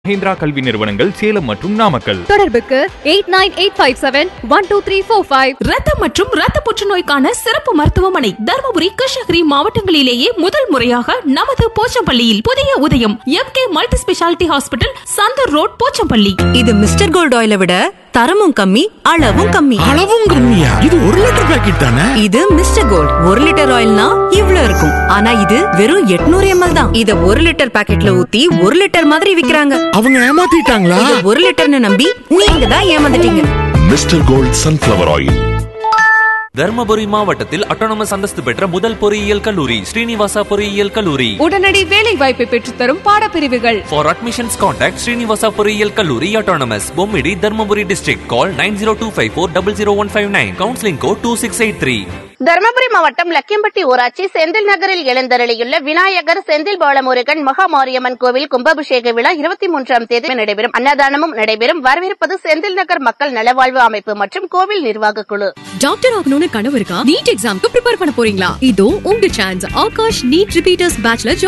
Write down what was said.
மஹிந்திரா கல்வி நிறுவனங்கள் சேலம் மற்றும் நாமக்கல் தொடர்புக்கு eight nine eight five seven one two three four five ரத்தம் மற்றும் ரத்த புற்றுநோய்க்கான சிறப்பு மருத்துவமனை தருமபுரி கிருஷ்ணகிரி மாவட்டங்களிலேயே முதல் முறையாக நமது போச்சம்பள்ளியில் புதிய Udhayam M K multi speciality hospital Santhur road Pochampalli இது மிஸ்டர் கோல்ட் ஆயிலை விட தரமும் கம்மி அளவும் கம்மி அளவும் கம்மியா இது ஒரு லிட்டர் பாக்கெட் தானே இது மிஸ்டர் கோல்ட் ஒரு லிட்டர் ஆயில்னா இவ்ளோ இருக்கும் ஆனா இது வெறும் 800 எம்எல் தான் இத ஒரு லிட்டர் பாக்கெட்ல ஊத்தி ஒரு லிட்டர் மாதிரி விக்கிறாங்க அவங்க ஏமாத்திட்டாங்களா இத ஒரு லிட்டர்னு நம்பி நீங்க தான் ஏமாந்துட்டீங்க Mister Gold sunflower oil Dharmapuri மாவட்டத்தில் அட்டானமஸ் அந்தஸ்து பெற்ற முதல் பொறியியல் கல்லூரி ஸ்ரீனிவாசா பொறியியல் கல்லூரி உடனடி வேலை வாய்ப்பை பெற்றுத்தரும் பாடப்பிரிவுகள் For admissions contact Srinivasa பொறியியல் கல்லூரி autonomous Bommidi Dharmapuri district call 9025400159 counseling code 2683 Dharmapuri மாவட்டம் லக்கியம்பட்டி ஊராட்சி செந்தில் நகரில் எழுந்தருளியுள்ள விநாயகர் செந்தில் பாலமுருகன் மகாமாரியம்மன் கோவில் கும்பாபிஷேக விழா இருபத்தி மூன்றாம் தேதி நடைபெறும் அன்னதானமும் நடைபெறும் வரவேற்பது செந்தில் நகர் மக்கள் நலவாழ்வு அமைப்பு மற்றும் கோவில் நிர்வாக குழு டாக்டர் ஆகணும்னு கனவு இருக்கா நீட் எக்ஸாம்க்கு ப்ரிப்பேர் பண்ண போறீங்களா இதோ உங்க chance Aakash NEET repeaters bachelor